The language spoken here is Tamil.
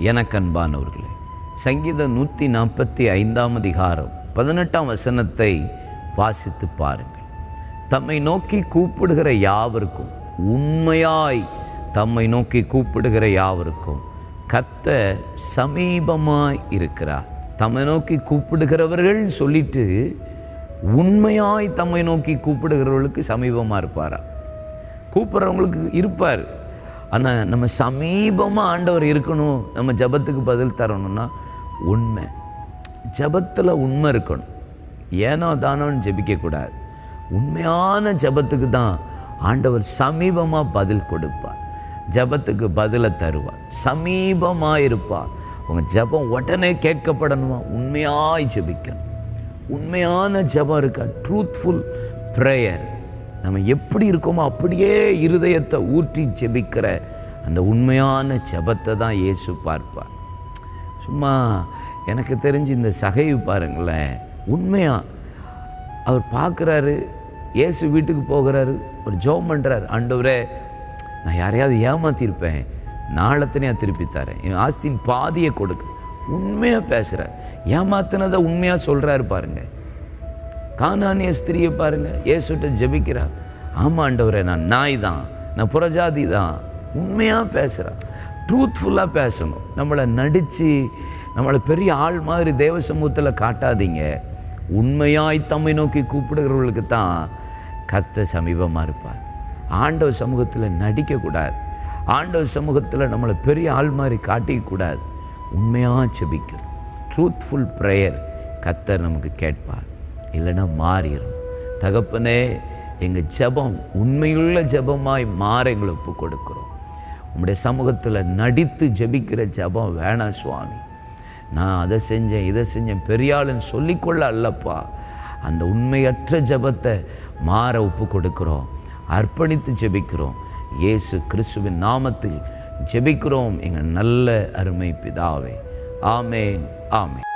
எனக்கு அன்பானவர்களே சங்கீதம் நூற்றி நாற்பத்தி ஐந்தாம் அதிகாரம் பதினெட்டாம் வசனத்தை வாசித்து பாருங்கள் தம்மை நோக்கி கூப்பிடுகிற யாவருக்கும் உண்மையாய் தம்மை நோக்கி கூப்பிடுகிற யாவருக்கும் கர்த்தர் சமீபமாய் இருக்கிறார் தம்மை நோக்கி கூப்பிடுகிறவர்கள் சொல்லிட்டு உண்மையாய் தம்மை நோக்கி கூப்பிடுகிறவர்களுக்கு சமீபமாக இருப்பாரா கூப்பிட்றவங்களுக்கு இருப்பார் ஆனால் நம்ம சமீபமாக ஆண்டவர் இருக்கணும் நம்ம ஜபத்துக்கு பதில் தரணும்னா உண்மை ஜபத்தில் உண்மை இருக்கணும் ஏனோ தானோன்னு ஜெபிக்கக்கூடாது உண்மையான ஜபத்துக்கு தான் ஆண்டவர் சமீபமாக பதில் கொடுப்பார் ஜபத்துக்கு பதிலை தருவார் சமீபமாக இருப்பார் உங்கள் ஜபம் உடனே கேட்கப்படணுமா உண்மையாய் ஜெபிக்கணும் உண்மையான ஜபம் இருக்கா ட்ரூத்ஃபுல் ப்ரேயர் நம்ம எப்படி இருக்கோமோ அப்படியே இருதயத்தை ஊற்றி ஜெபிக்கிற அந்த உண்மையான ஜபத்தை தான் இயேசு பார்ப்பார் சும்மா எனக்கு தெரிஞ்சு இந்த சகைவு பாருங்களேன் உண்மையாக அவர் பார்க்குறாரு இயேசு வீட்டுக்கு போகிறாரு ஒரு ஜோம் பண்ணுறாரு ஆண்டவரே நான் யாரையாவது ஏமாத்திருப்பேன் நாளத்தனையாக திருப்பி தரேன் என் ஆஸ்தியின் பாதியை கொடுக்கு உண்மையாக பேசுகிறார் ஏமாத்தினதை உண்மையாக சொல்கிறாரு பாருங்க கானானிய ஸ்திரியை பாருங்க இயேசுட்ட ஜெபிக்கிறார் ஆமாம் ஆண்டவரே நான் நாய் தான் நான் புறஜாதி தான் உண்மையாக பேசுகிறான் ட்ரூத்ஃபுல்லாக பேசணும் நம்மளை நடித்து நம்மளை பெரிய ஆள் மாதிரி தேவ சமூகத்தில் காட்டாதீங்க உண்மையாய் தம்மை நோக்கி கூப்பிடுகிறவர்களுக்கு தான் கர்த்தர் சமீபமாக இருப்பார் ஆண்டவர் சமூகத்தில் நடிக்கக்கூடாது ஆண்டவர் சமூகத்தில் நம்மளை பெரிய ஆள் மாதிரி காட்டிக்கக்கூடாது உண்மையாக செபிக்கணும் ட்ரூத்ஃபுல் ப்ரேயர் கர்த்தர் நமக்கு கேட்பார் இல்லைன்னா மாறிடும் தகப்பனே எங்கள் ஜெபம் உண்மையுள்ள ஜெபமாய் மாற எங்களை ஒப்பு கொடுக்குறோம் உம்முடைய சமூகத்தில் நடித்து ஜெபிக்கிற ஜெபம் வேணாம் சுவாமி நான் அதை செஞ்சேன் இதை செஞ்சேன் பெரியாளுன்னு சொல்லிக்கொள்ள அல்லப்பா அந்த உண்மையற்ற ஜெபத்தை மாற ஒப்பு கொடுக்கிறோம் அர்ப்பணித்து ஜெபிக்கிறோம் இயேசு கிறிஸ்துவின் நாமத்தில் ஜெபிக்கிறோம் எங்கள் நல்ல அருமை பிதாவே ஆமேன் ஆமேன்